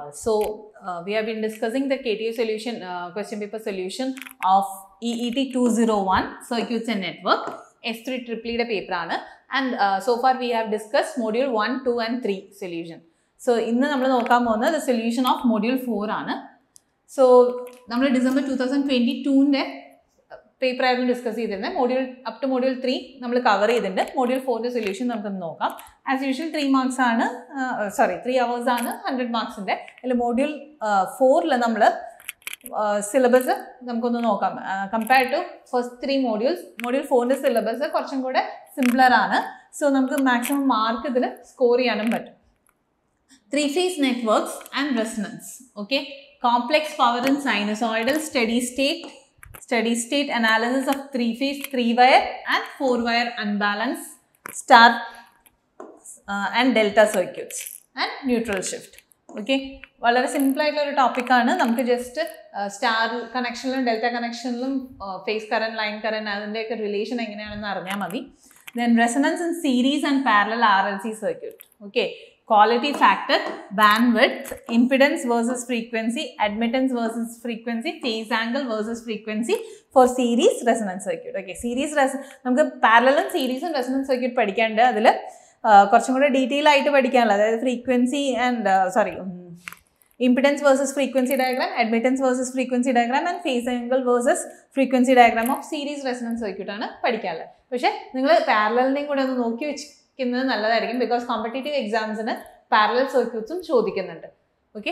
so uh, we have been discussing the KTU solution, uh, question paper solution of EET 201 circuits and network. S3 triple യുടെ paper ആണ് and so far we have discuss module one two and three solution so ഇന്ന് നമ്മൾ നോക്കാൻ പോകുന്നത് the solution of module four ആണ് so നമ്മൾ December two thousand twenty ടൂവിൻ്റെ paper ആയിരുന്നു ഡിസ്കസ് ചെയ്തിരുന്നത് module up to module three നമ്മൾ കവർ ചെയ്തിട്ടുണ്ട് മോഡ്യൂൾ ഫോറിൻ്റെ സൊല്യൂഷൻ നമുക്കൊന്ന് നോക്കാം ആസ് യൂഷ്വൽ ത്രീ മാർക്സ് ആണ് സോറി ത്രീ അവേഴ്സ് ആണ് ഹൺഡ്രഡ് മാർക്സിൻ്റെ അതിൽ മോഡ്യൂൾ ഫോറിൽ നമ്മൾ സിലബസ് നമുക്കൊന്ന് നോക്കാം compare to first three modules module ഫോറിൻ്റെ സിലബസ് കുറച്ചും കൂടെ സിംപ്ലർ ആണ് സോ നമുക്ക് മാക്സിമം മാർക്ക് ഇതിൽ സ്കോർ ചെയ്യാനും പറ്റും three phase networks and resonance okay complex power in sinusoidal steady state steady state analysis of three phase, three wire and four wire unbalanced star uh, and delta circuits and neutral shift. Okay വളരെ simple ആയിട്ടുള്ള ഒരു ടോപ്പിക്കാണ് നമുക്ക് just star കണക്ഷനിലും delta കണക്ഷനിലും phase current line current അതിൻ്റെയൊക്കെ relation എങ്ങനെയാണെന്ന് അറിഞ്ഞാൽ മതി then resonance in series and parallel R L C circuit okay quality factor, bandwidth, impedance versus frequency, admittance versus frequency, phase angle versus frequency for series resonance circuit. Okay, series res നമുക്ക് പാരലും സീരീസും resonance circuit പഠിക്കാണ്ട് അതിൽ കുറച്ചും കൂടെ detail ആയിട്ട് പഠിക്കാനുള്ള അതായത് frequency and sorry impedance versus frequency diagram admittance versus frequency diagram and phase angle versus frequency diagram of series resonance circuit ആണ് പഠിക്കാനുള്ളത് പക്ഷേ നിങ്ങൾ പാരലിനെയും കൂടെ ഒന്ന് നോക്കി വെച്ച് ക്കുന്നത് നല്ലതായിരിക്കും ബിക്കോസ് കോമ്പറ്റേറ്റീവ് എക്സാംസിന് പാരലൽ സർക്യൂട്ട്സും ചോദിക്കുന്നുണ്ട് okay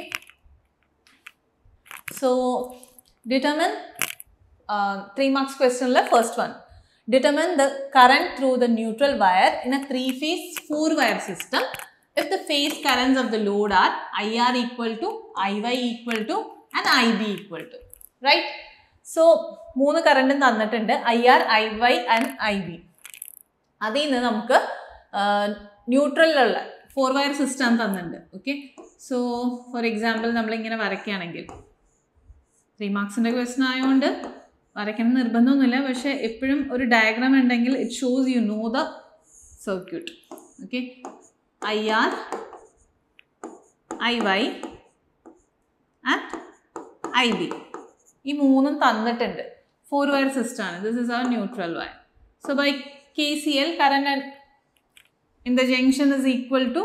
so determine three marks ക്വസ്റ്റനിലെ first one determine the current through the neutral wire in a three phase four wire system if the phase currents of the load are IR equal to IY equal to and IB equal to right so മൂന്ന് കറണ്ടും തന്നിട്ടുണ്ട് I R I Y and I B അതിൽ നിന്ന് നമുക്ക് ന്യൂട്രലിലുള്ള four wire system തന്നിട്ടുണ്ട് okay so for example നമ്മളിങ്ങനെ വരയ്ക്കുകയാണെങ്കിൽ ത്രീ മാർക്സിൻ്റെ ക്വസ്റ്റൻ ആയതുകൊണ്ട് വരയ്ക്കണം നിർബന്ധമൊന്നുമില്ല പക്ഷേ എപ്പോഴും ഒരു ഡയഗ്രാം ഉണ്ടെങ്കിൽ it shows you know the circuit okay I R I Y and I B ഈ മൂന്നും തന്നിട്ടുണ്ട് ഫോർ വയർ സിസ്റ്റമാണ് this is our neutral wire so by KCL current and in the junction is equal to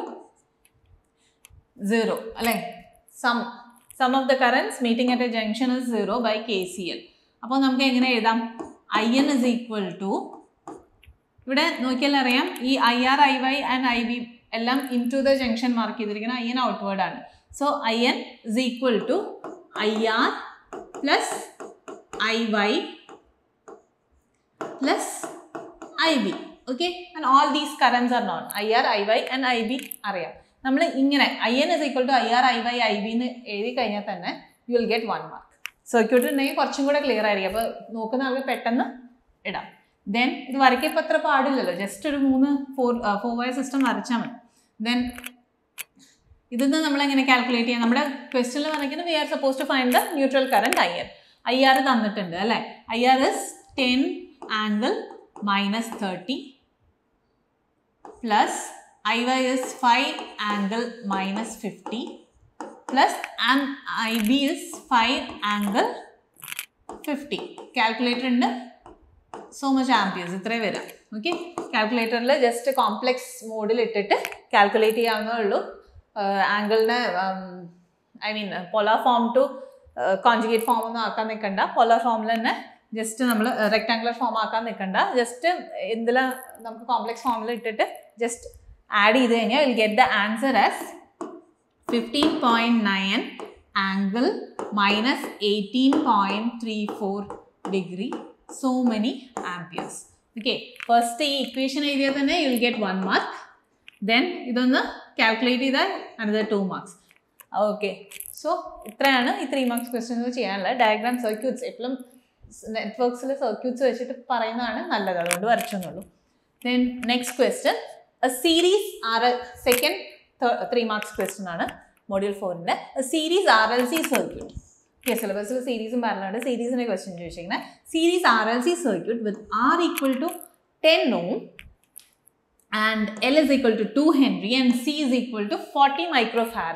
0 അല്ലേ sum sum of the currents meeting at a junction is zero by K C L അപ്പോൾ നമുക്ക് എങ്ങനെ എഴുതാം I N is equal to ഇവിടെ നോക്കിയാൽ അറിയാം ഈ I R I Y and I B എല്ലാം into the junction mark ചെയ്തിരിക്കുന്നത് ഐ എൻ ഔട്ട്വേർഡ് ആണ് so I N is equal to I R plus I Y plus I B okay and all these currents R non I R I Y and I B അറിയാം നമ്മൾ ഇങ്ങനെ I N is equal to I R I Y I B എന്ന് എഴുതി കഴിഞ്ഞാൽ തന്നെ you will get one mark circuit ഉണ്ടെങ്കിൽ കുറച്ചും കൂടെ ക്ലിയർ ആയിരിക്കും അപ്പോൾ നോക്കുന്ന ആൾക്ക് പെട്ടെന്ന് ഇടാം ദെൻ ഇത് വരയ്ക്കപ്പോൾ അത്ര പാടില്ലല്ലോ ജസ്റ്റ് ഒരു മൂന്ന് ഫോർ ഫോർ വയർ സിസ്റ്റം വരച്ചാൽ മതി ദെൻ ഇതൊന്ന് നമ്മൾ എങ്ങനെ കാൽക്കുലേറ്റ് ചെയ്യാം നമ്മുടെ ക്വസ്റ്റനിൽ വരയ്ക്കുന്നത് we are suppose to find the neutral current I R I R തന്നിട്ടുണ്ട് അല്ലേ I R is ten angle minus 30 plus IY is 5 angle minus 50 plus and IB is 5 angle 50. Calculator ഉണ്ട് സോ മച്ച് ആംപിയേഴ്സ് ഇത്രേ വരാം okay കാൽക്കുലേറ്ററിൽ just complex മോഡിൽ ഇട്ടിട്ട് calculate ചെയ്യാവുന്നേ ഉള്ളൂ ആംഗിളിനെ I mean polar form to conjugate form ഒന്നും ആക്കാൻ നിൽക്കണ്ട പോളാർ ഫോമിൽ തന്നെ ജസ്റ്റ് നമ്മൾ റെക്ടാങ്കുലർ ഫോം ആക്കാൻ നിൽക്കണ്ട ജസ്റ്റ് എന്തിലാ നമുക്ക് കോംപ്ലെക്സ് ഫോമിൽ ഇട്ടിട്ട് ജസ്റ്റ് ആഡ് ചെയ്ത് കഴിഞ്ഞാൽ will get the answer as fifteen point nine angle minus eighteen point three four degree so many amperes okay first ഈ ഇക്വേഷൻ എഴുതിയാൽ തന്നെ you will get one mark then ഇതൊന്ന് calculate ചെയ്താൽ another two marks okay so ഇത്രയാണ് ഈ three marks questions ചെയ്യാനുള്ളത് diagram circuits എപ്പോഴും നെറ്റ്വർക്സിൽ സർക്യൂട്ട്സ് വെച്ചിട്ട് പറയുന്നതാണ് നല്ലത് അതുകൊണ്ട് വരച്ചെന്നുള്ളൂ then next question series R second three marks question ആണ് മോഡ്യൂൾ ഫോറിൻ്റെ series R L C circuit okay സിലബസിൽ സീരീസും പറഞ്ഞുകൊണ്ട് സീരീസിൻ്റെ ക്വസ്റ്റ്യൻ ചോദിച്ചിരിക്കുന്നത് series R L C circuit with R equal to ten ohm and L is equal to 2 Henry and C is equal to 40 microfarad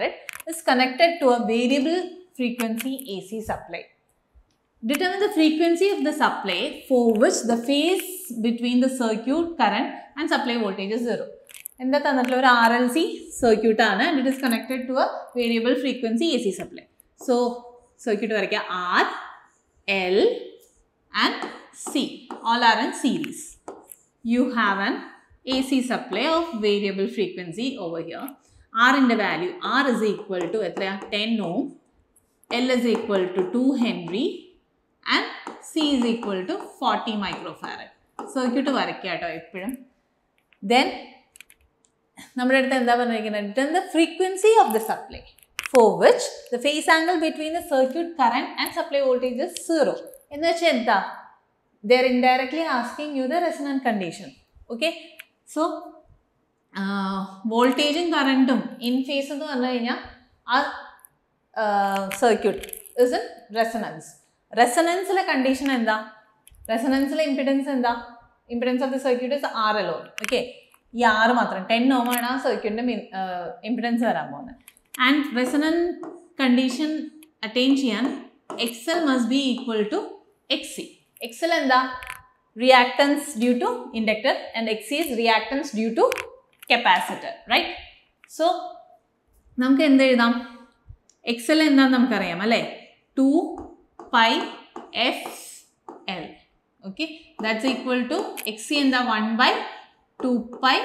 is connected to a variable frequency AC supply. Determine the frequency of the supply for which the phase between the circuit current and supply voltage is zero. എന്താ തന്നിട്ടുള്ള ഒരു R L C circuit ആണ് and it is connected to a variable frequency A C supply so circuit വരയ്ക്കുക R L and C all are in series you have an A C supply of variable frequency over here ആറിൻ്റെ value R is equal to എത്രയാ ten ohm L is equal to two henry and C is equal to forty microfarad circuit വരയ്ക്കുക കേട്ടോ എപ്പോഴും then നമ്മുടെ അടുത്ത് എന്താ പറഞ്ഞിരിക്കുന്നത് then the frequency of the supply for which the phase angle between the circuit current and supply voltage is zero എന്ന് വെച്ചാൽ എന്താ they're indirectly asking you the resonance condition okay so വോൾട്ടേജും കറണ്ടും ഇൻ ഫേസ് എന്ന് പറഞ്ഞു കഴിഞ്ഞാൽ ആ circuit is in resonance റെസണൻസിലെ കണ്ടീഷൻ എന്താ റെസണൻസിലെ ഇമ്പിഡൻസ് എന്താ impedance of the circuit is R L okay ഈ ആറ് മാത്രം ടെൻ ഓമാണ് ആ സർക്യൂട്ടിൻ്റെ ഇമ്പിഡൻസ് വരാൻ പോകുന്നത് ആൻഡ് റെസണൻ കണ്ടീഷൻ അറ്റൈൻ ചെയ്യാൻ X L must be equal to X C X L എന്താ reactance due to inductor and X C is reactance due to capacitor right so നമുക്ക് എന്ത് എഴുതാം X L എന്താണെന്ന് നമുക്കറിയാം അല്ലേ two pi F L okay that's equal to X C എന്താ one by two pi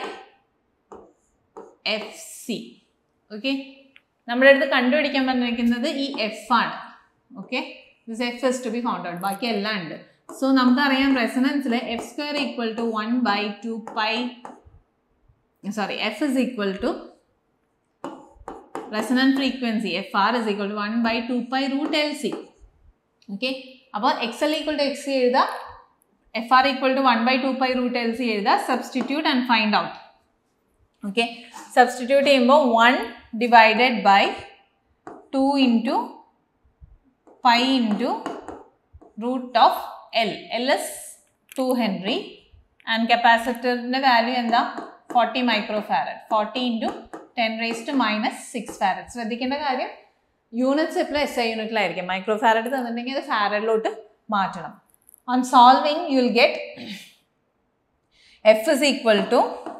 F C okay നമ്മുടെ അടുത്ത് കണ്ടുപിടിക്കാൻ പറഞ്ഞിരിക്കുന്നത് ഈ എഫ് ആണ് okay this F is to be found out ബാക്കി എല്ലാം ഉണ്ട് സോ നമുക്കറിയാം റെസണൻസിൽ F square equal to one by two pi sorry F is equal to resonant frequency F R is equal to one by two pi root L C okay അപ്പോൾ X L equal to X C എഴുതാം F R equal to one by two pi root L C എഴുതുക substitute and find out okay substitute ചെയ്യുമ്പോൾ one divided by two into pi into root of L L is two henry and കപ്പാസിറ്ററിൻ്റെ value എന്താ forty micro farad forty into ten raise to minus six farad ശ്രദ്ധിക്കേണ്ട കാര്യം units എപ്പോഴും S I യൂണിറ്റിലായിരിക്കും microfarad തന്നിട്ടുണ്ടെങ്കിൽ അത് ഫാരഡിലോട്ട് മാറ്റണം on solving you will get f is equal to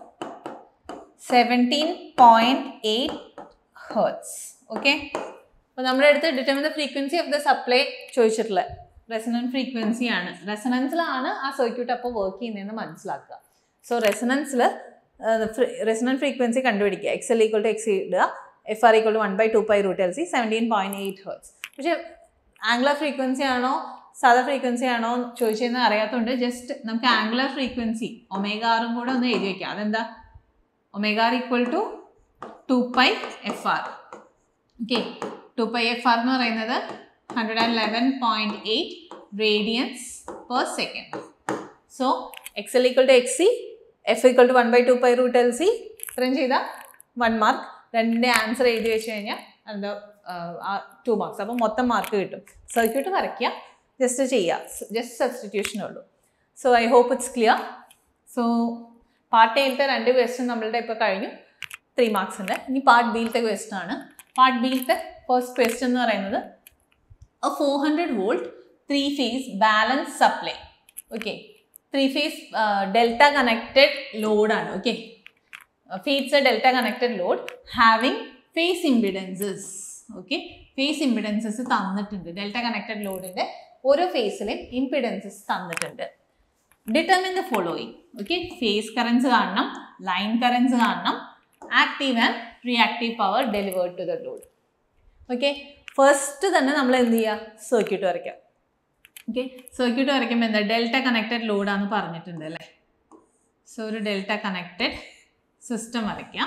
17.8 hertz okay അപ്പോൾ നമ്മുടെ അടുത്ത് determine the frequency of the supply ചോദിച്ചിട്ടുള്ള റെസണൻറ്റ് ഫ്രീക്വൻസി ആണ് റെസണൻസിലാണ് ആ സർക്യൂട്ട് അപ്പോൾ വർക്ക് ചെയ്യുന്നതെന്ന് മനസ്സിലാക്കുക സോ റെസണൻസിൽ റെസണൻറ്റ് ഫ്രീക്വൻസി കണ്ടുപിടിക്കുക X L equal to X ഇടുക F R equal to one by two pi root L C seventeen point eight hertz പക്ഷേ ആംഗുലർ ഫ്രീക്വൻസി ആണോ സാധാ ഫ്രീക്വൻസി ആണോ ചോദിച്ചതെന്ന് അറിയാത്തതുകൊണ്ട് ജസ്റ്റ് നമുക്ക് ആംഗുലർ ഫ്രീക്വൻസി ഒമേഗ ആറും കൂടെ ഒന്ന് എഴുതി വയ്ക്കാം അതെന്താ omega R equal to two pi F R okay two pi F R എന്ന് പറയുന്നത് hundred and eleven point eight radians per second so X L equal to X C F equal to one by two pi root L C ഇത്രയും ചെയ്താൽ one mark രണ്ടിൻ്റെ answer എഴുതി വെച്ച് കഴിഞ്ഞാൽ എന്താ two marks അപ്പോൾ മൊത്തം മാർക്ക് കിട്ടും സർക്യൂട്ട് വരയ്ക്കുക ജസ്റ്റ് ചെയ്യുക ജസ്റ്റ് സബ്സ്റ്റിറ്റ്യൂഷനേ ഉള്ളൂ so I hope it's clear so part എയിലത്തെ രണ്ട് ക്വസ്റ്റ്യൻ നമ്മളുടെ ഇപ്പോൾ കഴിഞ്ഞു ത്രീ മാർക്സിൻ്റെ ഇനി പാർട്ട് ബിയിലത്തെ ക്വസ്റ്റ്യൻ ആണ് പാർട്ട് ബിയിലത്തെ ഫസ്റ്റ് ക്വസ്റ്റ്യൻ എന്ന് പറയുന്നത് a four hundred volt three phase balance supply okay three phase delta connected ലോഡാണ് okay feeds a delta connected load having phase impedances okay phase impedances തന്നിട്ടുണ്ട് delta connected ലോഡിൻ്റെ ഓരോ ഫേസിലെയും impedances തന്നിട്ടുണ്ട് determine the following okay phase currents കാണണം line currents കാണണം active and reactive power delivered to the load okay first തന്നെ നമ്മൾ എന്ത് ചെയ്യുക സർക്യൂട്ട് വരയ്ക്കാം ഓക്കെ സർക്യൂട്ട് വരയ്ക്കുമ്പോൾ എന്താ ഡെൽറ്റ കണക്റ്റഡ് ലോഡാന്ന് പറഞ്ഞിട്ടുണ്ട് അല്ലേ സോ ഒരു ഡെൽറ്റ കണക്റ്റഡ് സിസ്റ്റം വരയ്ക്കാം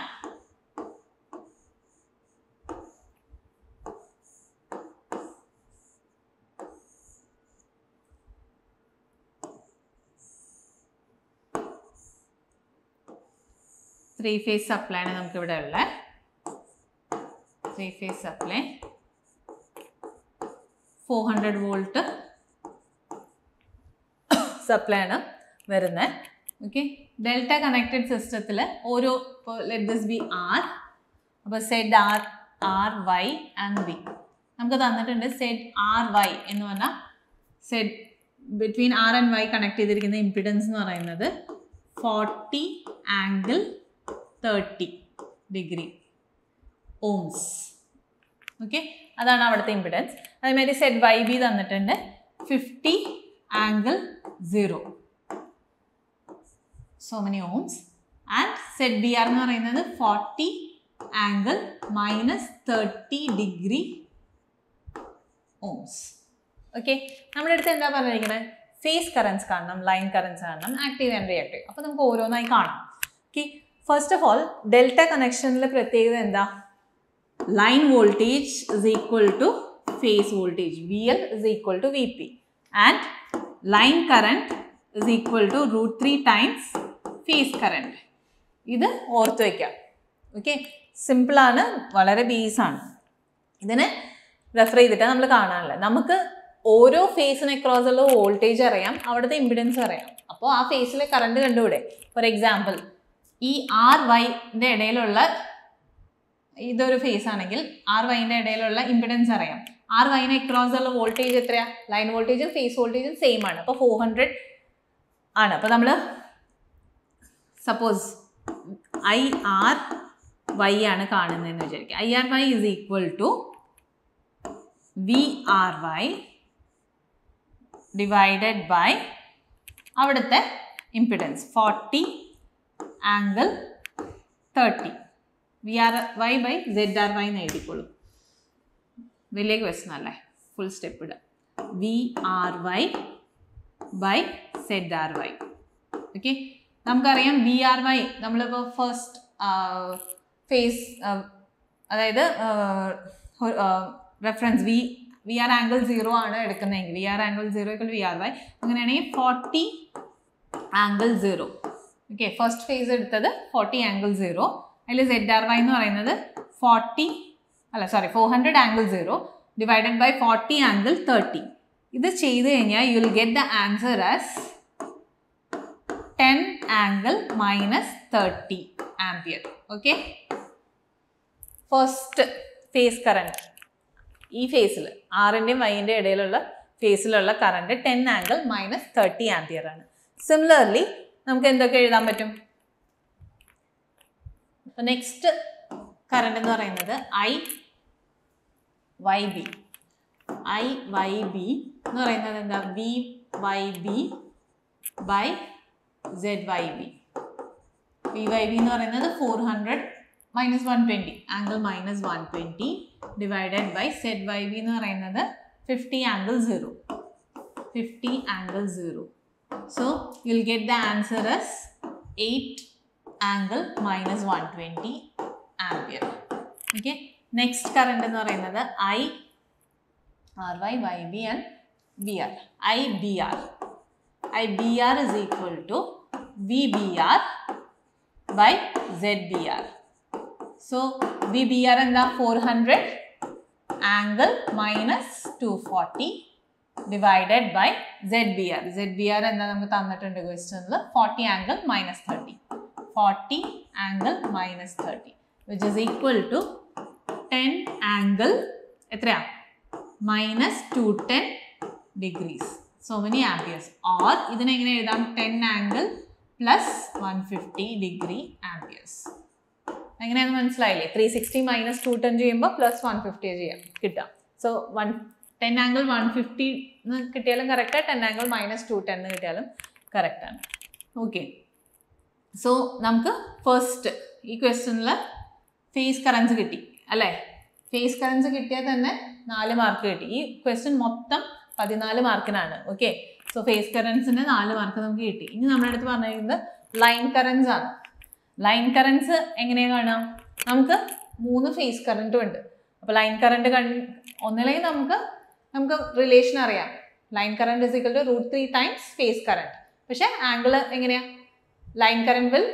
ത്രീ ഫേസ് സപ്ലൈ ആണ് നമുക്കിവിടെ ഉള്ളത് three phase supply four hundred volt supply ആണ് വരുന്നത് ഓക്കെ ഡെൽറ്റ കണക്റ്റഡ് സിസ്റ്റത്തിൽ ഓരോ ഇപ്പോൾ ലെറ്റ് ദിസ് ബി ആർ അപ്പോൾ Z R R Y and we നമുക്ക് തന്നിട്ടുണ്ട് സെഡ് ആർ വൈ എന്ന് പറഞ്ഞാൽ Z between R and Y connect ചെയ്തിരിക്കുന്ന ഇംപിഡൻസ് എന്ന് പറയുന്നത് forty angle thirty degree ohms okay അതാണ് അവിടുത്തെ ഇമ്പിഡൻസ് അതേമാതിരി സെഡ് വൈ ബി തന്നിട്ടുണ്ട് fifty angle zero so many ohms and Z B R എന്ന് പറയുന്നത് forty angle minus thirty degree ohms okay നമ്മുടെ അടുത്ത് എന്താ പറഞ്ഞിരിക്കുന്നത് ഫേസ് കറൻസ് കാണണം ലൈൻ കറൻസ് കാണണം ആക്റ്റീവ് ആൻഡ് റിയാക്റ്റീവ് അപ്പോൾ നമുക്ക് ഓരോന്നായി കാണാം okay first of all delta കണക്ഷനിലെ പ്രത്യേകത എന്താ line voltage is equal to phase voltage V L is equal to V P and line current is equal to root three times phase current ഇത് ഓർത്ത് വയ്ക്കാം ഓക്കെ സിമ്പിളാണ് വളരെ ബേസാണ് ഇതിനെ refer ചെയ്തിട്ട് നമ്മൾ കാണാനില്ല നമുക്ക് ഓരോ ഫേസിന് അക്രോസ് ഉള്ള വോൾട്ടേജ് അറിയാം അവിടുത്തെ ഇമ്പിഡൻസ് അറിയാം അപ്പോൾ ആ ഫേസിലെ കറണ്ട് കണ്ടുകൂടെ ഫോർ എക്സാമ്പിൾ ഈ ആർ വൈൻ്റെ ഇടയിലുള്ള ഇതൊരു ഫേസ് ആണെങ്കിൽ ആർ വൈൻ്റെ ഇടയിലുള്ള ഇമ്പിഡൻസ് അറിയാം ആർ വൈന് അക്രോസ് ഉള്ള വോൾട്ടേജ് എത്രയാ ലൈൻ വോൾട്ടേജും ഫേസ് വോൾട്ടേജും സെയിം ആണ് അപ്പോൾ ഫോർ ഹൺഡ്രഡ് ആണ് അപ്പോൾ നമ്മൾ സപ്പോസ് ഐ ആർ വൈ ആണ് കാണുന്നതെന്ന് വിചാരിക്കുക I R Y is equal to V R Y divided by അവിടുത്തെ impedance forty angle thirty V R Y by Z R Y എന്ന് എഴുതിക്കോളൂ വലിയ ക്വസ്റ്റൻ അല്ലേ ഫുൾ സ്റ്റെപ്പ് ഇടുക V R Y by Z R Y okay നമുക്കറിയാം V R Y നമ്മളിപ്പോൾ first phase അതായത് reference V V R angle zero ആണ് എടുക്കുന്നതെങ്കിൽ V R angle zero equal V R Y അങ്ങനെയാണെങ്കിൽ forty angle zero okay first phase എടുത്തത് forty angle zero അതിൽ Z R Y എന്ന് പറയുന്നത് forty അല്ല sorry four hundred angle zero divided by forty angle thirty ഇത് ചെയ്ത് കഴിഞ്ഞാൽ you will get the answer as ten angle minus thirty ampere okay first phase current ഈ ഫേസിൽ ആറിൻ്റെയും വൈൻ്റെയും ഇടയിലുള്ള ഫേസിലുള്ള current ten angle minus thirty ampere ആണ് സിമിലർലി നമുക്ക് എന്തൊക്കെ എഴുതാൻ പറ്റും അപ്പോൾ നെക്സ്റ്റ് കറണ്ട് എന്ന് പറയുന്നത് I Y B I Y B എന്ന് പറയുന്നത് എന്താ V Y B by Z Y B V Y B എന്ന് പറയുന്നത് four hundred minus one twenty angle minus one twenty divided by Z Y B എന്ന് പറയുന്നത് fifty angle zero fifty angle zero so you'll get the answer as eight angle minus one twenty ampere okay next current എന്ന് പറയുന്നത് I R Y Y B and B R I B R I B R is equal to V B R by Z B R so V B R എന്താ four hundred angle minus two forty divided by Z B R Z B R എന്താ നമുക്ക് തന്നിട്ടുണ്ട് ക്വസ്റ്റനിൽ forty angle minus thirty forty angle minus thirty which is equal to ten angle എത്രയാ minus two ten degrees so many amperes or ഇതിനെങ്ങനെ എഴുതാം ten angle plus one fifty degree amperes എങ്ങനെയാണെന്ന് മനസ്സിലായില്ലേ three sixty minus two ten ചെയ്യുമ്പോൾ plus one fifty ചെയ്യാം കിട്ടാം so one ten angle one fifty എന്ന് കിട്ടിയാലും കറക്റ്റാണ് ten angle minus two ten എന്ന് കിട്ടിയാലും കറക്റ്റാണ് ഓക്കെ സോ നമുക്ക് ഫസ്റ്റ് ഈ ക്വസ്റ്റനിൽ ഫേസ് കറൻസ് കിട്ടി അല്ലേ ഫേസ് കറൻസ് കിട്ടിയാൽ തന്നെ നാല് മാർക്ക് കിട്ടി ഈ ക്വസ്റ്റ്യൻ മൊത്തം പതിനാല് മാർക്കിനാണ് ഓക്കെ സോ ഫേസ് കറൻസിന് നാല് മാർക്ക് നമുക്ക് കിട്ടി ഇനി നമ്മുടെ അടുത്ത് പറഞ്ഞിരിക്കുന്നത് ലൈൻ കറൻസ് ആണ് ലൈൻ കറൻസ് എങ്ങനെയാണ് കാണാം നമുക്ക് മൂന്ന് ഫേസ് കറൻറ്റും ഉണ്ട് അപ്പോൾ ലൈൻ കറണ്ട് കൺ ഒന്നില്ലെങ്കിൽ നമുക്ക് നമുക്ക് റിലേഷൻ അറിയാം line current is equal to root three times phase current പക്ഷേ ആംഗിൾ എങ്ങനെയാണ് line current will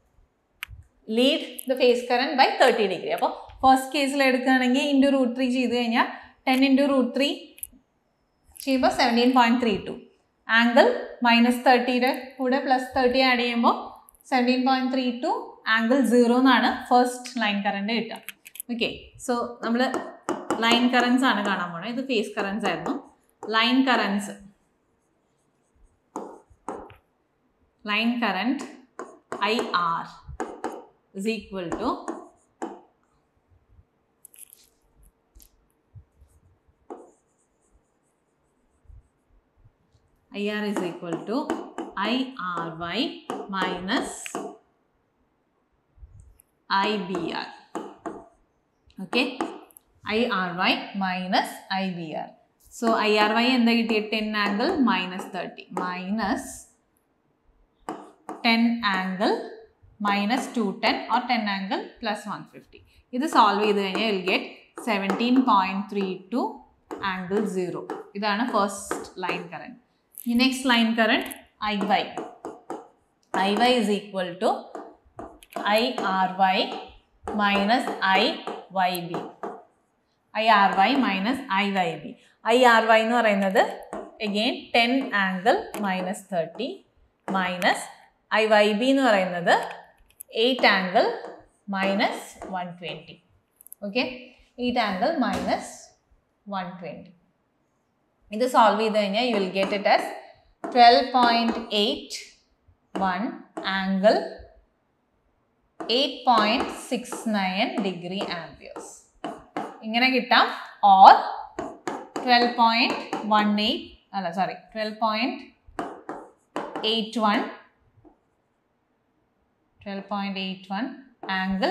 lead the phase current by thirty degree അപ്പോൾ ഫസ്റ്റ് കേസിൽ എടുക്കുകയാണെങ്കിൽ ഇൻറ്റു റൂട്ട് ത്രീ ചെയ്ത് കഴിഞ്ഞാൽ ടെൻ ഇൻറ്റു റൂട്ട് ത്രീ ചെയ്യുമ്പോൾ seventeen point three two angle minus തേർട്ടിയുടെ കൂടെ പ്ലസ് തേർട്ടി ആഡ് ചെയ്യുമ്പോൾ seventeen point three two angle zero എന്നാണ് ഫസ്റ്റ് ലൈൻ കറണ്ട് കിട്ടുക ഓക്കെ സോ നമ്മൾ ലൈൻ കറൻസ് ആണ് കാണാൻ പോണത് ഇത് ഫേസ് കറൻസ് ആയിരുന്നു line currents line current I R is equal to IR is equal to IRY minus IBR. Okay. IRY minus IBR. So IRY എന്താ കിട്ടിയ ten angle minus thirty minus ten angle minus two ten or ten angle plus one fifty ഇത് solve ചെയ്ത് കഴിഞ്ഞാൽ will get seventeen point three two angle zero ഇതാണ് first line current ഈ next line current I Y I Y is equal to I R Y minus I Y B I R Y minus I Y B I R Y എന്ന് പറയുന്നത് again ten angle minus thirty minus I Y B എന്ന് പറയുന്നത് eight angle minus one twenty okay eight angle minus one twenty ഇത് solve ചെയ്ത് കഴിഞ്ഞാൽ you will get it as twelve point eight one angle eight point six nine degree amperes ഇങ്ങനെ കിട്ടാം or twelve point one eight അല്ല sorry twelve point eight one twelve point eight one angle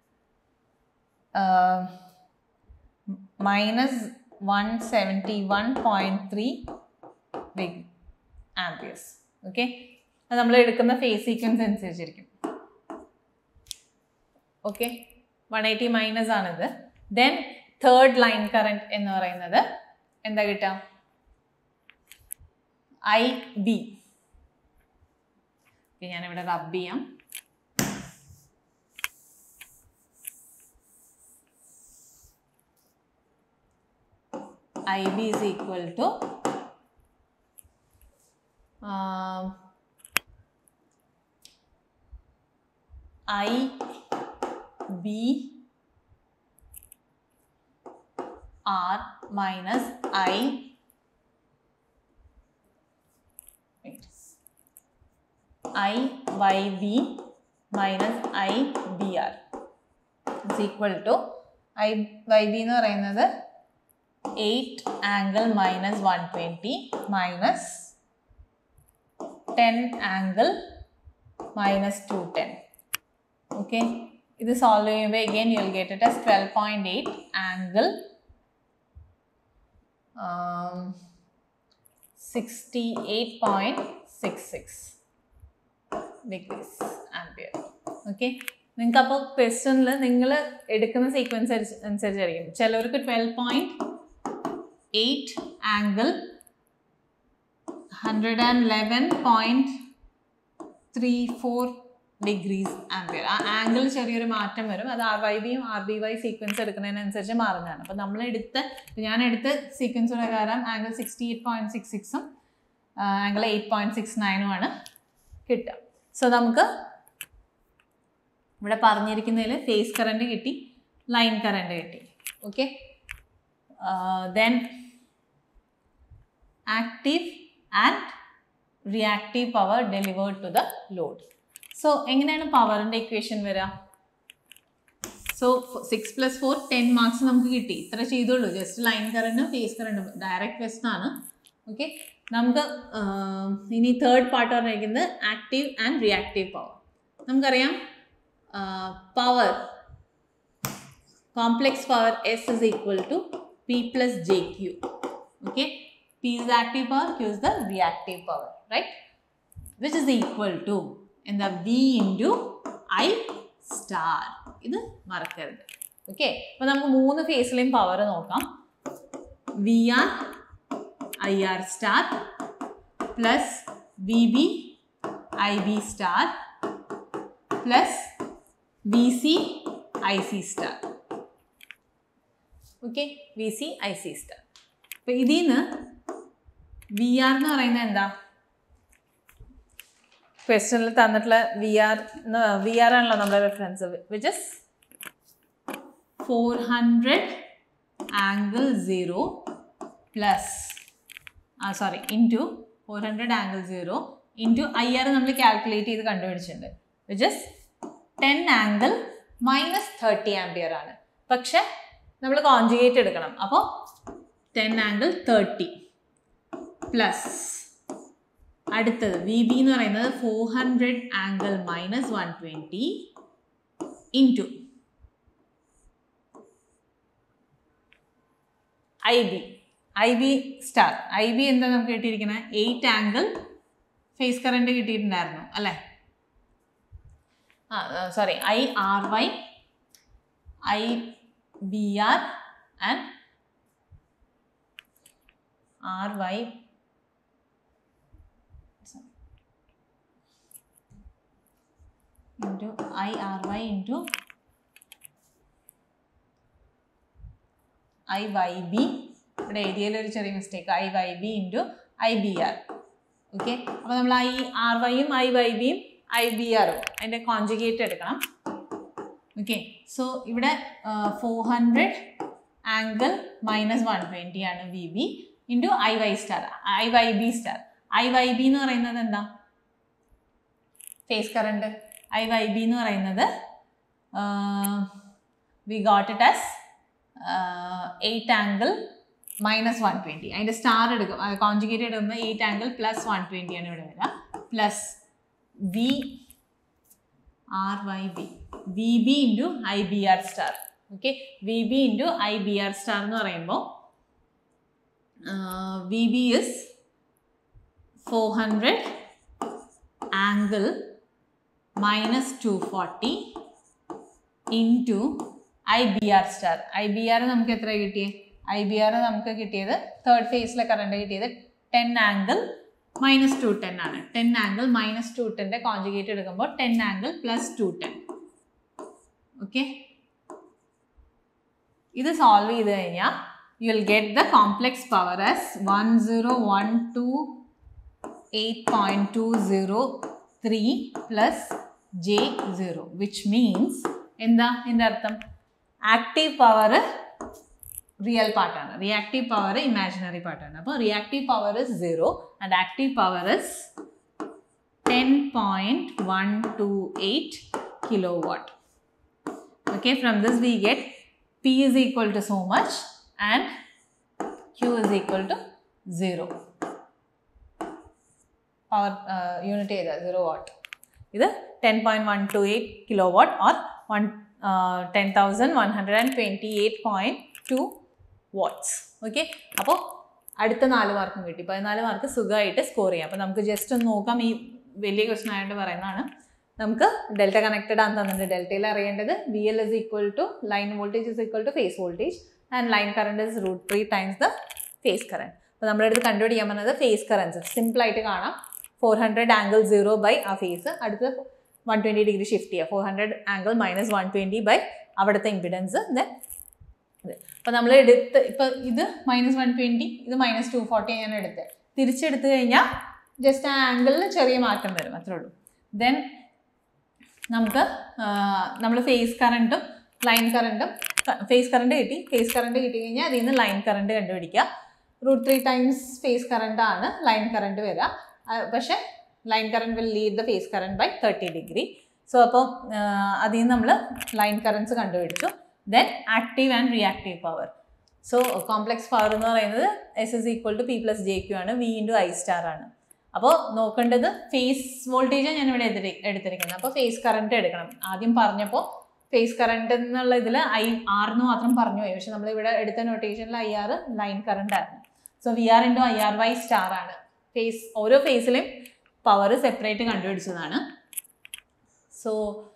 minus one seventy one point three degree amperes okay അത് നമ്മൾ എടുക്കുന്ന phase sequence അനുസരിച്ചിരിക്കും okay one eighty minus ആണിത് then third line current എന്ന് പറയുന്നത് എന്താ കിട്ടുക ഐ ബി ഞാനിവിടെ റബ് ചെയ്യാം IB is equal to um, IB R minus I wait, IYB minus IBR is equal to IYB എന്ന് പറയുന്നത് eight angle minus one twenty minus ten angle minus two ten okay ഇത് solve ചെയ്യുമ്പോൾ again you will get it as twelve point eight angle sixty eight point six six degrees ampere okay നിങ്ങൾക്ക് അപ്പോൾ ക്വസ്റ്റനിൽ നിങ്ങൾ എടുക്കുന്ന sequence അനുസരിച്ചായിരിക്കും ചിലവർക്ക് twelve point eight angle hundred and eleven point three four degrees ampere ആ angle ചെറിയൊരു മാറ്റം വരും അത് ആർ വൈ ബിയും ആർ ബി വൈ സീക്വൻസ് എടുക്കുന്നതിനനുസരിച്ച് മാറുന്നതാണ് അപ്പോൾ നമ്മൾ എടുത്ത ഞാൻ എടുത്ത സീക്വൻസ് പ്രകാരം angle sixty eight point six സിക്സും ആംഗിൾ എയ്റ്റ് പോയിൻറ്റ് സിക്സ് നയനും ആണ് കിട്ടുക സോ നമുക്ക് ഇവിടെ പറഞ്ഞിരിക്കുന്നതിൽ ഫേസ് കറണ്ട് കിട്ടി ലൈൻ കറണ്ട് കിട്ടി okay then active and reactive power delivered to the load so എങ്ങനെയാണ് പവറിൻ്റെ ഇക്വേഷൻ വരിക so six plus four ten marks നമുക്ക് കിട്ടി ഇത്ര ചെയ്തോളൂ ജസ്റ്റ് ലൈൻ കറണ്ടും ഫേസ് കറണ്ടും ഡയറക്റ്റ് ക്വസ്റ്റൻ ആണ് ഓക്കെ നമുക്ക് ഇനി തേർഡ് പാർട്ട് പറഞ്ഞിരിക്കുന്നത് ആക്റ്റീവ് ആൻഡ് റിയാക്റ്റീവ് പവർ നമുക്കറിയാം power complex power S is equal to P plus J Q okay P is active power Q is the reactive power right which is equal to എന്താ V into I star ഇത് മറക്കരുത് okay അപ്പോൾ നമുക്ക് മൂന്ന് ഫേസിലെയും power നോക്കാം V R I R star plus V B I B star plus V C I C star okay V C I C star അപ്പോൾ ഇതിൽ നിന്ന് വി ആർ എന്ന് പറയുന്നത് എന്താ ക്വസ്റ്റനിൽ തന്നിട്ടുള്ള വി ആർ വി ആർ ആണല്ലോ നമ്മുടെ reference which is four hundred angle zero plus ആ sorry into four hundred angle zero into I R നമ്മൾ കാൽക്കുലേറ്റ് ചെയ്ത് കണ്ടുപിടിച്ചിട്ടുണ്ട് which is ten angle minus thirty ampere ആണ് പക്ഷെ നമ്മൾ കോൺജുഗേറ്റ് എടുക്കണം അപ്പോൾ ടെൻ ആംഗിൾ തേർട്ടി പ്ലസ് അടുത്തത് വി ബി എന്ന് പറയുന്നത് four hundred angle minus one twenty into I B I B star I B എന്താ നമുക്ക് കിട്ടിയിരിക്കുന്നത് എയ്റ്റ് ആംഗിൾ ഫേസ് കറണ്ട് കിട്ടിയിട്ടുണ്ടായിരുന്നു അല്ലേ ആ sorry I R Y I B R and R Y into I R Y into I Y B ഇവിടെ ഏരിയയിൽ ഒരു ചെറിയ mistake I Y B into I B R okay അപ്പോൾ നമ്മൾ I R വൈയും ഐ വൈ ബിയും I B ആറും അതിൻ്റെ കോൺജുഗേറ്റ് എടുക്കണം ഓക്കെ സോ ഇവിടെ four hundred angle minus one twenty ആണ് V B into I Y star I Y B star I Y B എന്ന് പറയുന്നത് എന്താ phase current I Y B എന്ന് പറയുന്നത് we got it as eight angle minus one twenty അതിൻ്റെ star എടുക്കും conjugate എടുക്കുമ്പോൾ eight angle plus one twenty ആണ് ഇവിടെ വരിക plus V R Y B V B into I B R star okay V B into I B R star എന്ന് പറയുമ്പോൾ V B is four hundred angle minus two forty into I B R star I B R നമുക്ക് എത്ര കിട്ടിയേ I B R നമുക്ക് കിട്ടിയത് third ഫേസിലെ current കിട്ടിയത് ten angle minus two ten ആണ് ടെൻ ആംഗിൾ മൈനസ് ടു ടെൻ്റെ conjugate എടുക്കുമ്പോൾ ten angle plus two ten okay ഇത് സോൾവ് ചെയ്ത് കഴിഞ്ഞാൽ you will get the complex power as one zero one two eight point two zero three plus J zero which means എന്താ എൻ്റെ അർത്ഥം active power real പാർട്ടാണ് reactive power imaginary പാർട്ടാണ് അപ്പോൾ reactive power is zero and active power is ten point one two eight kilo watt okay from this we get p is equal to so much and q is equal to 0 power uh, unit area 0 watt ഇത് ten point one two eight kilo watt or one ten thousand one hundred and twenty eight point two watts okay അപ്പോൾ അടുത്ത നാല് മാർക്കും കിട്ടി പതിനാല് mark സുഖമായിട്ട് score ചെയ്യാം അപ്പോൾ നമുക്ക് ജസ്റ്റ് ഒന്ന് നോക്കാം ഈ വലിയ ക്വസ്റ്റൻ ആയിട്ട് പറയുന്നതാണ് നമുക്ക് ഡെൽറ്റ കണക്റ്റഡ് ആണെന്ന് തന്നിട്ടുണ്ട് ഡെൽറ്റയിൽ അറിയേണ്ടത് V L is equal to line voltage is equal to phase voltage and line current is root three times the phase current അപ്പോൾ നമ്മുടെ അടുത്ത് കണ്ടുപിടിക്കാൻ പറഞ്ഞത് ഫേസ് കറൻസ് സിമ്പിളായിട്ട് കാണാം four hundred angle zero by ആ ഫേസ് അടുത്ത് വൺ ട്വൻറ്റി ഡിഗ്രി ഷിഫ്റ്റ് ചെയ്യുക four hundred angle minus one twenty by അവിടുത്തെ ഇമ്പിഡൻസ് ദെൻ ഇത് അപ്പോൾ നമ്മൾ എടുത്ത് ഇപ്പോൾ ഇത് മൈനസ് വൺ ട്വൻറ്റി ഇത് മൈനസ് ടു ഫോർട്ടി ഞാൻ എടുത്ത് തിരിച്ചെടുത്ത് കഴിഞ്ഞാൽ ജസ്റ്റ് ആ ആംഗിളിൽ ചെറിയ മാറ്റം വരും അത്രേ ഉള്ളൂ ദെൻ നമുക്ക് നമ്മൾ ഫേസ് കറണ്ടും ലൈൻ കറണ്ടും ഫേസ് കറണ്ട് കിട്ടി ഫേസ് കറണ്ട് കിട്ടി കഴിഞ്ഞാൽ അതിൽ നിന്ന് ലൈൻ കറണ്ട് കണ്ടുപിടിക്കുക root three times phase current ആണ് ലൈൻ കറണ്ട് വരിക ആ, പക്ഷേ line current will lead the phase current by thirty degree so അപ്പോൾ അതിൽ നിന്ന് നമ്മൾ ലൈൻ കറൻസ് കണ്ടുപിടിച്ചു then active and reactive power so complex power എന്ന് പറയുന്നത് S is equal to P plus J Q ആണ് വി ഇൻറ്റു ഐ സ്റ്റാർ ആണ് അപ്പോൾ നോക്കേണ്ടത് ഫേസ് വോൾട്ടേജാണ് ഞാൻ ഇവിടെ എടുത്തി എടുത്തിരിക്കുന്നത് അപ്പോൾ ഫേസ് കറണ്ട് എടുക്കണം ആദ്യം പറഞ്ഞപ്പോൾ ഫേസ് കറണ്ട് എന്നുള്ള ഇതിൽ ഐ ആർ എന്ന് മാത്രം പറഞ്ഞു പോയി പക്ഷെ നമ്മൾ ഇവിടെ എടുത്ത നൊട്ടേഷനിൽ ഐ ആർ ലൈൻ കറണ്ട് ആയിരുന്നു so V R into I R Y star ആണ് ഫേസ് ഓരോ ഫേസിലെയും പവർ സെപ്പറേറ്റ് കണ്ടുപിടിച്ചതാണ് സോ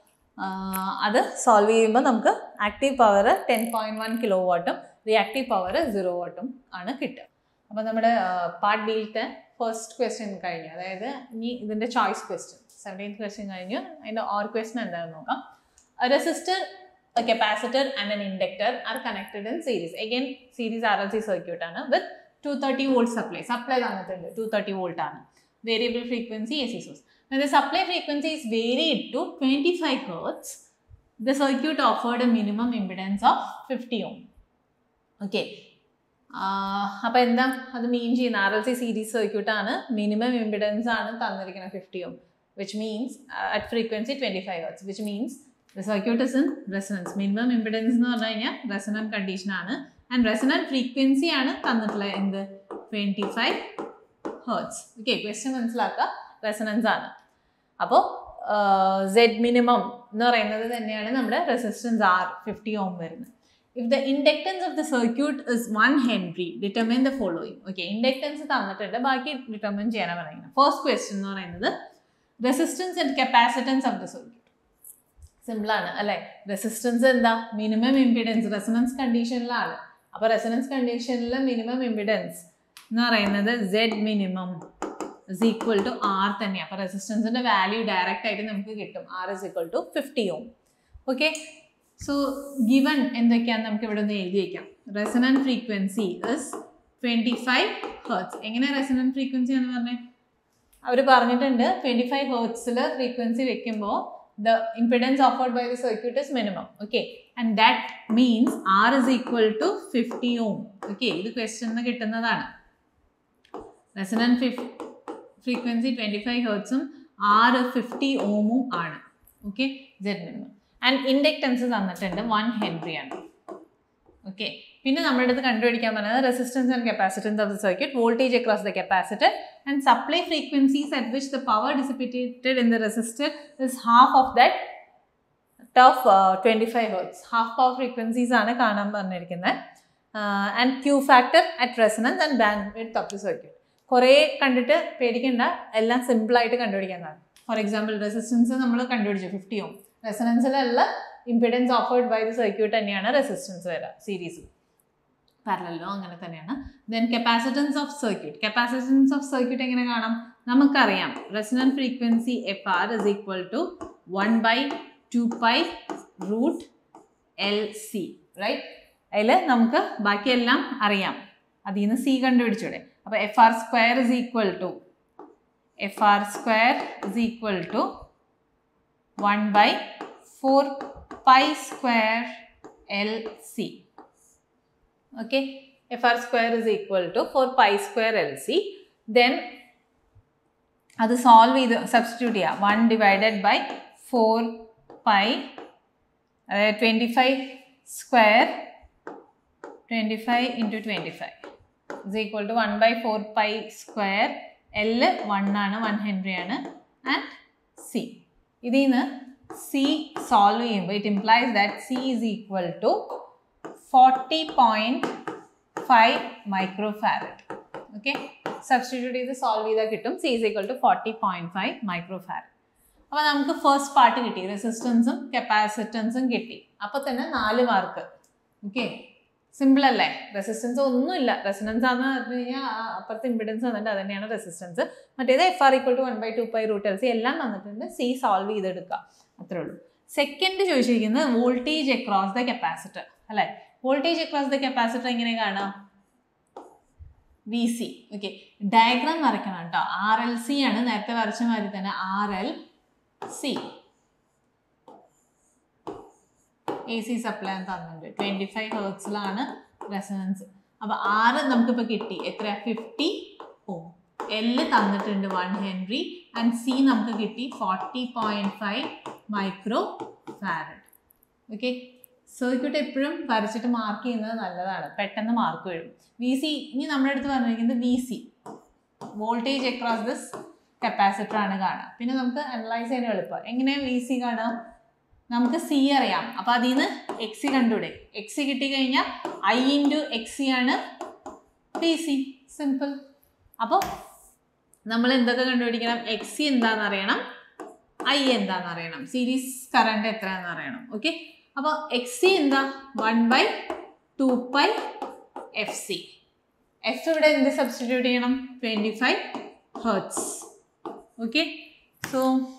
അത് സോൾവ് ചെയ്യുമ്പോൾ നമുക്ക് active power ten point one kilo വാട്ടും റിയാക്റ്റീവ് പവർ സീറോ വാട്ടും ആണ് കിട്ടുക അപ്പോൾ നമ്മുടെ പാർട്ട് ബിയിലത്തെ ഫസ്റ്റ് ക്വസ്റ്റ്യൻ കഴിഞ്ഞു അതായത് ഇനി ഇതിൻ്റെ ചോയ്സ് ക്വസ്റ്റ്യൻ സെവൻറ്റീൻത് ക്വസ്റ്റ്യൻ കഴിഞ്ഞു അതിൻ്റെ ഓർ ക്വസ്റ്റ്യൻ എന്താണെന്ന് നോക്കാം resistor a capacitor and an inductor are connected in series. Again, series RLC circuit ആണ് with 230 volt supply. Supply തന്നിട്ടുണ്ട് 230 volt ആണ്. Variable frequency AC source. When the supply frequency is varied to 25 hertz, the circuit offered a minimum impedance of fifty ohm okay അപ്പോൾ എന്താ അത് mean ചെയ്യുന്ന R L C series സർക്യൂട്ടാണ് minimum impedance ആണ് തന്നിരിക്കുന്നത് fifty ohm which means at frequency twenty five hertz which means the circuit is in resonance minimum impedance എന്ന് പറഞ്ഞു കഴിഞ്ഞാൽ റെസണൻ കണ്ടീഷൻ ആണ് ആൻഡ് റെസണൻ ഫ്രീക്വൻസി ആണ് തന്നിട്ടുള്ളത് എന്ത് twenty five hertz okay question മനസ്സിലാക്കുക റെസണൻസ് ആണ് അപ്പോൾ സെഡ് മിനിമം എന്ന് പറയുന്നത് തന്നെയാണ് നമ്മുടെ റെസിസ്റ്റൻസ് ആർ ഫിഫ്റ്റി ഓം വരുന്നത് if the inductance of the circuit is one henry determine the following okay inductance തന്നിട്ടുണ്ട് ബാക്കി ഡിറ്റർമിൻ ചെയ്യാനാണ് പറയുന്നത് ഫസ്റ്റ് ക്വസ്റ്റ്യൻ എന്ന് പറയുന്നത് resistance and capacitance of the circuit സിമ്പിളാണ് അല്ലേ റെസിസ്റ്റൻസ് എന്താ മിനിമം ഇമ്പിഡൻസ് റെസണൻസ് കണ്ടീഷനിലാണ് അപ്പോൾ റെസണൻസ് കണ്ടീഷനിൽ മിനിമം ഇമ്പിഡൻസ് എന്ന് പറയുന്നത് Z minimum is equal to R തന്നെയാണ് അപ്പോൾ റെസിസ്റ്റൻസിൻ്റെ വാല്യൂ ഡയറക്റ്റ് ആയിട്ട് നമുക്ക് കിട്ടും R is equal to fifty ohm okay so given എന്തൊക്കെയാണെന്ന് നമുക്ക് ഇവിടെ ഒന്ന് എഴുതി വയ്ക്കാം resonant frequency is twenty five hertz എങ്ങനെ റെസണൻ ഫ്രീക്വൻസി എന്ന് പറഞ്ഞത് അവർ പറഞ്ഞിട്ടുണ്ട് ട്വൻറ്റി ഫൈവ് ഹേർട്സിൽ ഫ്രീക്വൻസി വെക്കുമ്പോൾ the impedance offered by the circuit is minimum okay and that means R is equal to fifty ohm okay ഇത് ക്വസ്റ്റ്യൻ കിട്ടുന്നതാണ് resonant ഫിഫ് ഫ്രീക്വൻസി ട്വൻറ്റി ഫൈവ് ഹേർട്സും ആറ് ഫിഫ്റ്റി ഓമും ആണ് okay Z minimum and inductance തന്നിട്ടുണ്ട് one henry ആണ് okay പിന്നെ നമ്മുടെ അടുത്ത് കണ്ടുപിടിക്കാൻ പറഞ്ഞത് resistance and capacitance of the circuit voltage across the capacitor and supply frequencies at which the power dissipated in the resistor is half of that ടഫ് twenty five hertz half power frequencies ആണ് കാണാൻ പറഞ്ഞിരിക്കുന്നത് and Q factor at resonance and band with of the circuit കുറേ കണ്ടിട്ട് പേടിക്കേണ്ട എല്ലാം സിമ്പിളായിട്ട് കണ്ടുപിടിക്കുന്നതാണ് for example resistance നമ്മൾ കണ്ടുപിടിച്ചു ഫിഫ്റ്റി ഓം റെസണൻസിലുള്ള impedance offered by the circuit തന്നെയാണ് റെസിസ്റ്റൻസ് വരിക സീരീസിൽ പാരലല്ലോ അങ്ങനെ തന്നെയാണ് then capacitance of circuit capacitance of circuit എങ്ങനെ കാണാം നമുക്കറിയാം resonant frequency F R is equal to one by two pi root L C right അതിൽ നമുക്ക് ബാക്കിയെല്ലാം അറിയാം അതിൽ നിന്ന് സി കണ്ടുപിടിച്ചൂടെ അപ്പോൾ F R square is equal to F R square is equal to one by four pi square L C okay F R square is equal to four pi square L C then അത് solve ചെയ്ത് substitute ചെയ്യാം one divided by four pi അതായത് twenty five square twenty five into twenty five is equal to one by four pi square L one ആണ് one henry ആണ് and C ഇതിൽ നിന്ന് C solve ചെയ്യുമ്പോൾ it implies that C is equal to forty point five micro farad okay substitute ചെയ്ത് solve ചെയ്താൽ കിട്ടും C is equal to forty point five micro farad അപ്പോൾ നമുക്ക് ഫസ്റ്റ് പാർട്ട് കിട്ടി റെസിസ്റ്റൻസും കപ്പാസിറ്റൻസും കിട്ടി അപ്പോൾ തന്നെ നാല് മാർക്ക് ഓക്കെ സിമ്പിൾ അല്ലേ റെസിസ്റ്റൻസ് ഒന്നുമില്ല റെസിസ്റ്റൻസ് ആണെന്ന് പറഞ്ഞു കഴിഞ്ഞാൽ അപ്പുറത്ത് ഇമ്പിഡൻസ് വന്നിട്ട് അത് തന്നെയാണ് റെസിസ്റ്റൻസ് മറ്റേത് F R equal to one by two pi root L C എല്ലാം തന്നിട്ടുണ്ട് സി സോൾവ് ചെയ്തെടുക്കുക അത്രേ ഉള്ളൂ സെക്കൻഡ് ചോദിച്ചിരിക്കുന്നത് വോൾട്ടേജ് അക്രോസ് ദ കപ്പാസിറ്റർ അല്ലേ വോൾട്ടേജ് അക്രോസ് ദ കപ്പാസിറ്റർ എങ്ങനെ കാണാം വി സി ഓക്കെ ഡയഗ്രാം വരയ്ക്കണം കേട്ടോ ആർ എൽ സി ആണ് നേരത്തെ വരച്ച മാതിരി തന്നെ R L C A C supply തന്നിട്ടുണ്ട് ട്വൻറ്റി ഫൈവ് ഹേർട്സിലാണ് റെസണൻസ് അപ്പോൾ ആറ് നമുക്കിപ്പോൾ കിട്ടി എത്ര ഫിഫ്റ്റി ഓ എല് തന്നിട്ടുണ്ട് വൺ ഹെൻറി ആൻഡ് സി നമുക്ക് കിട്ടി forty point five micro farad okay circuit എപ്പോഴും വരച്ചിട്ട് മാർക്ക് ചെയ്യുന്നത് നല്ലതാണ് പെട്ടെന്ന് മാർക്ക് വരും വി സി ഇനി നമ്മുടെ അടുത്ത് പറഞ്ഞിരിക്കുന്നത് V C voltage across this capacitor ആണ് കാണുക പിന്നെ നമുക്ക് അനലൈസ് ചെയ്യാൻ എളുപ്പം എങ്ങനെയാണ് വി സി കാണാം നമുക്ക് സി അറിയാം അപ്പോൾ അതിൽ നിന്ന് എക്സി കണ്ടൂടെ എക്സി കിട്ടിക്കഴിഞ്ഞാൽ ഐ ഇൻറ്റു എക്സി ആണ് പി സി സിമ്പിൾ അപ്പോൾ നമ്മൾ എന്തൊക്കെ കണ്ടുപിടിക്കണം എക്സി എന്താണെന്ന് അറിയണം ഐ എന്താണെന്ന് അറിയണം സീരീസ് കറണ്ട് എത്രയാണെന്ന് അറിയണം ഓക്കെ അപ്പോൾ എക്സ് സി എന്താ one by two pi F C F ഇവിടെ എന്ത് സബ്സ്റ്റിറ്റ്യൂട്ട് ചെയ്യണം twenty five hertz okay so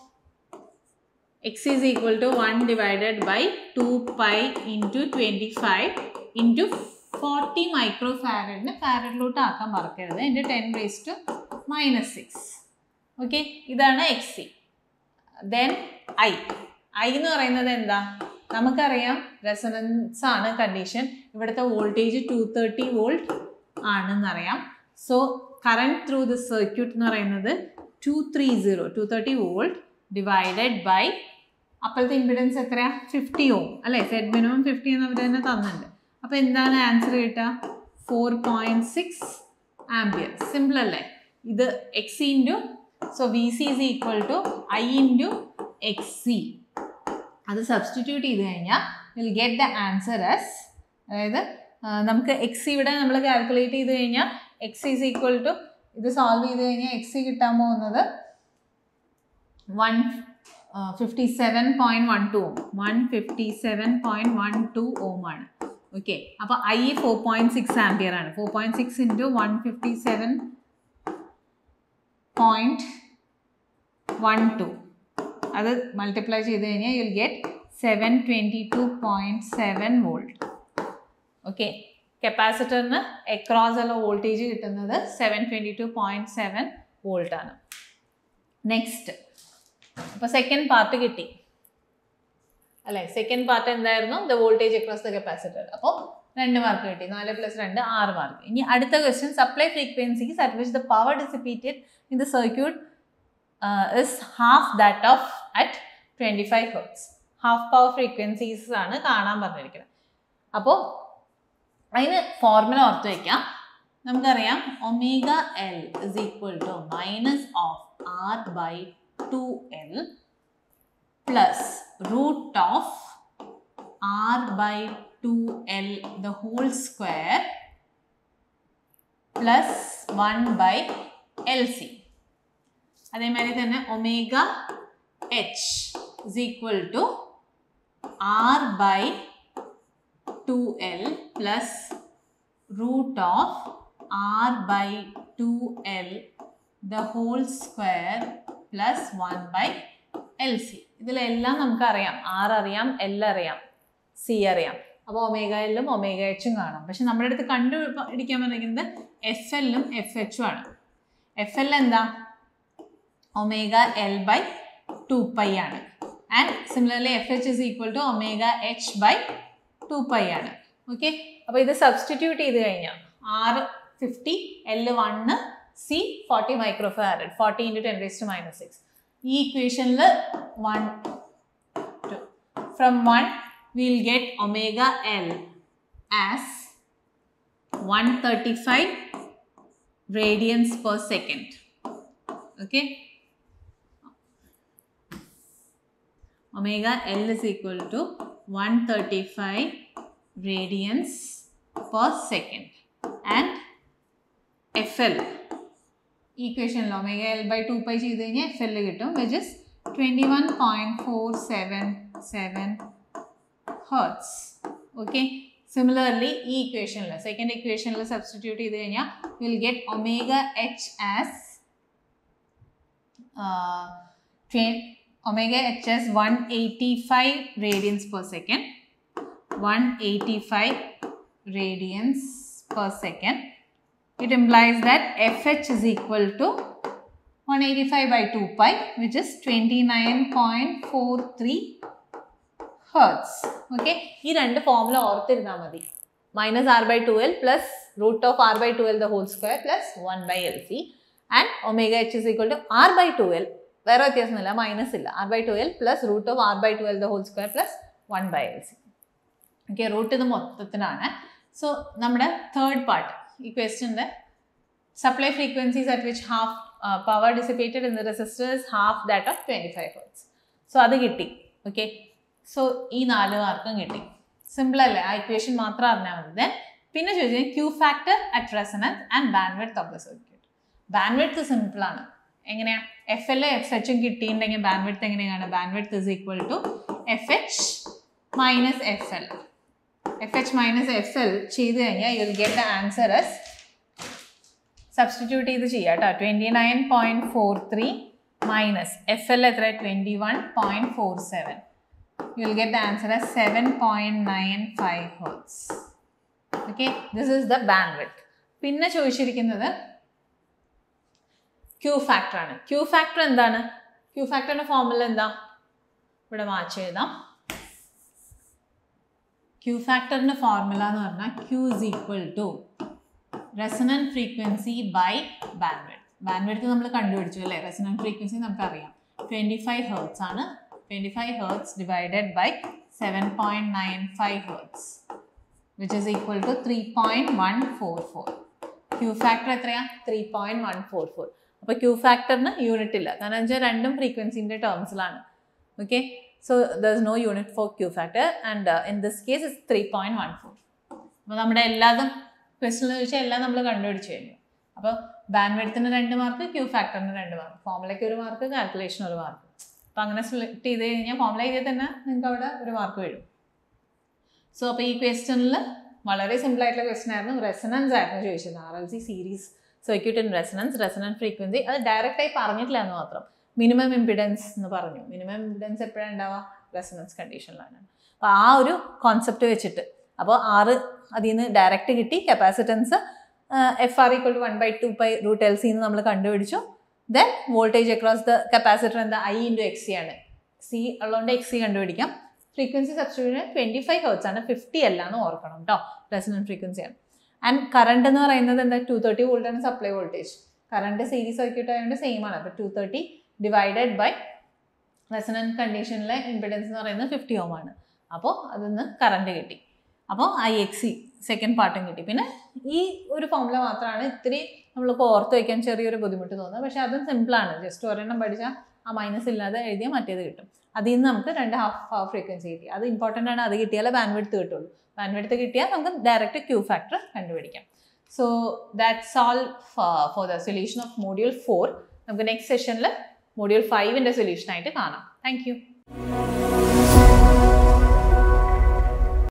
X is equal to one divided by two pi into twenty five into forty micro ഫാരഡിന് ഫാരഡിലോട്ട് ആക്കാൻ മറക്കരുത് എൻ്റെ ten raise to minus six okay ഇതാണ് X C then I I എന്ന് പറയുന്നത് എന്താ നമുക്കറിയാം റെസണൻസ് ആണ് കണ്ടീഷൻ ഇവിടുത്തെ വോൾട്ടേജ് ടു തേർട്ടി വോൾട്ട് ആണെന്നറിയാം so current through the circuit എന്ന് പറയുന്നത് two three zero two thirty volt divided by അപ്പോഴത്തെ ഇമ്പിഡൻസ് എത്രയാ ഫിഫ്റ്റി ഓം അല്ലേ സെറ്റ് മിനിമം ഫിഫ്റ്റി എന്ന് അവർ തന്നെ തന്നിട്ടുണ്ട് അപ്പോൾ എന്താണ് ആൻസർ കിട്ടുക four point six ampere simple അല്ലേ ഇത് X into so V C is equal to I into X C അത് സബ്സ്റ്റിറ്റ്യൂട്ട് ചെയ്ത് കഴിഞ്ഞാൽ will get the answer as അതായത് ആ, നമുക്ക് എക്സ് ഇവിടെ നമ്മൾ കാൽക്കുലേറ്റ് ചെയ്ത് കഴിഞ്ഞാൽ എക്സ് ഈസ് ഈക്വൽ ടു ഇത് സോൾവ് ചെയ്ത് കഴിഞ്ഞാൽ എക്സ് കിട്ടാൻ പോകുന്നത് one fifty seven point one two ohm one fifty seven point one two ohm ആണ് ഓക്കെ അപ്പോൾ I four point six ampere ആണ് four point six into one fifty seven point one two അത് multiply ചെയ്ത് കഴിഞ്ഞാൽ you'll get seven twenty two point seven volt okay കപ്പാസിറ്ററിന് across ഉള്ള voltage കിട്ടുന്നത് seven twenty two point seven volt ആണ് next അപ്പോൾ second part കിട്ടി അല്ലേ സെക്കൻഡ് പാർട്ട് എന്തായിരുന്നു the voltage across the capacitor അപ്പോൾ രണ്ട് മാർക്ക് കിട്ടി നാല് പ്ലസ് രണ്ട് ആറ് മാർക്ക് ഇനി അടുത്ത question supply frequencies at which the power dissipated in the circuit is half that of at twenty five hertz half power frequencies ആണ് കാണാൻ പറഞ്ഞിരിക്കുന്നത് അപ്പോൾ അതിന് ഫോർമുല ഓർത്ത് വയ്ക്കാം നമുക്കറിയാം omega L is equal to minus of R by two L plus root of R by two L the whole square plus one by L C അതേമാതിരി തന്നെ omega H is equal to R by two L plus root of R by two L the whole square plus one by L C ഇതിലെല്ലാം നമുക്കറിയാം R അറിയാം L അറിയാം C അറിയാം അപ്പോൾ omega എല്ലും omega എച്ചും കാണാം പക്ഷെ നമ്മുടെ അടുത്ത് കണ്ടുപിടിക്കാൻ പറഞ്ഞിരിക്കുന്നത് എഫ് എല്ലും എഫ് എച്ചും ആണ് എഫ് എൽ എന്താ omega L by two pi ആണ് and similarly F H is equal to omega H by two pi ആണ് ഓക്കെ അപ്പോൾ ഇത് സബ്സ്റ്റിറ്റ്യൂട്ട് ചെയ്ത് കഴിഞ്ഞാൽ R fifty L one C forty micro farad forty into ten raise to minus six ഈ ഇക്വേഷനിൽ one two from one will get omega L as one thirty five radians per second okay omega L is equal to 135 radians per second and FL equation omega L by two pi ചെയ്ത് കഴിഞ്ഞാൽ F L കിട്ടും which is twenty one point four seven seven hertz okay similarly ഈ ഇക്വേഷനിൽ second ഇക്വേഷനിൽ substitute ചെയ്ത് കഴിഞ്ഞാൽ will get omega H as omega h as 185 radians per second 185 radians per second it implies that fh is equal to 185 by 2 pi which is 29.43 hertz okay ഈ രണ്ട് formula ഓർത്തിരുന്നാൽ മതി minus R by two L plus root of R by two L the whole square plus one by L C and omega H is equal to R by two L വേറെ വ്യത്യാസമൊന്നുമില്ല minus ഇല്ല R by twelve plus root of R by twelve the whole square plus one by L C okay root ഇത് മൊത്തത്തിനാണ് so നമ്മുടെ third part ഈ ക്വസ്റ്റ്യൻ്റെ supply frequencies at which half power dissipated in the resistors half that of twenty five hertz so അത് കിട്ടി okay so ഈ നാല് മാർക്കും കിട്ടി സിമ്പിൾ അല്ലേ ആ ഇക്വേഷൻ മാത്രം അറിഞ്ഞാൽ മതി ദെൻ പിന്നെ ചോദിച്ചാൽ Q factor at resonance and band width of the circuit band width സിമ്പിളാണ് എങ്ങനെയാ എഫ് എൽ എഫ് എച്ചും കിട്ടിയിട്ടുണ്ടെങ്കിൽ ബാൻഡ് വിഡ്ത്ത് എങ്ങനെയാണ് band width is equal to F H minus F L F H minus F L ചെയ്ത് കഴിഞ്ഞാൽ you will get the answer is substitute ചെയ്ത് ചെയ്യാം കേട്ടോ twenty nine point four three minus F L എത്ര twenty one point four seven you will get the answer is seven point nine five hertz okay this is the band width പിന്നെ ചോദിച്ചിരിക്കുന്നത് Q factor ആണ് Q factor എന്താണ് Q ഫാക്ടറിൻ്റെ formula എന്താ ഇവിടെ match എഴുതാം Q ഫാക്ടറിൻ്റെ ഫോർമുല എന്ന് പറഞ്ഞാൽ Q is equal to resonant frequency by bandwidth bandwidth നമ്മൾ കണ്ടുപിടിച്ചു അല്ലേ റെസണൻറ്റ് ഫ്രീക്വൻസി നമുക്കറിയാം ട്വൻറ്റി ഫൈവ് ഹേർട്സ് ആണ് twenty five hertz divided by seven point nine five hertz which is equal to three point one four four Q factor എത്രയാണ് three point one four four അപ്പോൾ Q ഫാക്ടറിന് unit ഇല്ല കാരണം വെച്ചാൽ രണ്ടും ഫ്രീക്വൻസിൻ്റെ ടേംസിലാണ് okay so there is no unit for Q factor and in this case is three point one four അപ്പോൾ നമ്മുടെ എല്ലാതും ക്വസ്റ്റിൽ ചോദിച്ചാൽ എല്ലാം നമ്മൾ കണ്ടുപിടിച്ച് കഴിഞ്ഞു അപ്പോൾ ബാൻഡ് വെഡത്തിന് രണ്ട് മാർക്ക് ക്യൂ ഫാക്ടറിന് രണ്ട് മാർക്ക് ഫോമുലയ്ക്ക് ഒരു മാർക്ക് കാൽക്കുലേഷൻ ഒരു മാർക്ക് അപ്പോൾ അങ്ങനെ സെലക്ട് ചെയ്ത് കഴിഞ്ഞാൽ ഫോമുല ചെയ്താൽ തന്നെ നിങ്ങൾക്ക് അവിടെ ഒരു മാർക്ക് വരും സോ അപ്പോൾ ഈ ക്വസ്റ്റ്യനിൽ വളരെ സിമ്പിൾ ആയിട്ടുള്ള ക്വസ്റ്റ്യൻ ആയിരുന്നു റെസനൻസ് ആയിരുന്നു ചോദിച്ചത് R L C series circuit in resonance resonant frequency അത് ഡയറക്റ്റായി പറഞ്ഞിട്ടില്ല എന്ന് മാത്രം മിനിമം ഇമ്പിഡൻസ് എന്ന് പറഞ്ഞു മിനിമം ഇമ്പിഡൻസ് എപ്പോഴാണ് ഉണ്ടാവുക റെസനൻസ് കണ്ടീഷനിലാണ് അപ്പോൾ ആ ഒരു കോൺസെപ്റ്റ് വെച്ചിട്ട് അപ്പോൾ ആറ് അതിൽ നിന്ന് ഡയറക്റ്റ് കിട്ടി capacitance F R equal to one by two by root L C എന്ന് നമ്മൾ കണ്ടുപിടിച്ചു then voltage across the capacitor എന്താ ഐ ഇൻറ്റു എക്സ് സി ആണ് സി ഉള്ളതുകൊണ്ട് എക്സ് സി കണ്ടുപിടിക്കാം frequency substitution twenty five hertz ആണ് ഫിഫ്റ്റി അല്ല എന്ന് ഓർക്കണം കേട്ടോ റെസിഡൻറ്റ് ഫ്രീക്വൻസിയാണ് ആൻഡ് കറണ്ട് എന്ന് പറയുന്നത് എന്താ ടു തേർട്ടി വോൾട്ട് ആണ് supply voltage current series circuit ആയതുകൊണ്ട് സെയിം ആണ് അപ്പോൾ two thirty divided by resonant കണ്ടീഷനിലെ ഇമ്പിഡൻസ് എന്ന് പറയുന്നത് ഫിഫ്റ്റി ഓം ആണ് അപ്പോൾ അതിൽ നിന്ന് കറണ്ട് കിട്ടി അപ്പോൾ ഐ എക്സ് സി സെക്കൻഡ് പാർട്ടും കിട്ടി പിന്നെ ഈ ഒരു ഫോമുല മാത്രമാണ് ഇത്തിരി നമ്മൾക്ക് ഓർത്ത് വയ്ക്കാൻ ചെറിയൊരു ബുദ്ധിമുട്ട് തോന്നുന്നത് പക്ഷേ അതും സിമ്പിളാണ് ജസ്റ്റ് ഒരെണ്ണം പഠിച്ചാൽ ആ മൈനസ് ഇല്ലാതെ എഴുതിയാൽ മറ്റേത് കിട്ടും അതിൽ നിന്ന് നമുക്ക് രണ്ട് ഹാഫ് ഹാഫ് ഫ്രീക്വൻസി കിട്ടി അത് ഇമ്പോർട്ടൻ്റ് ആണ് അത് കിട്ടിയാലേ ബാൻഡ്വിഡ്ത്ത് കിട്ടുള്ളൂ ബാൻഡ്വിഡ്ത്ത് കിട്ടിയാൽ നമുക്ക് ഡയറക്റ്റ് ക്യൂ ഫാക്ടർ കണ്ടുപിടിക്കാം so that's all for the solution of module four നമുക്ക് നെക്സ്റ്റ് സെഷനിൽ മോഡ്യൂൾ ഫൈവിൻ്റെ സൊല്യൂഷനായിട്ട് കാണാം താങ്ക് യു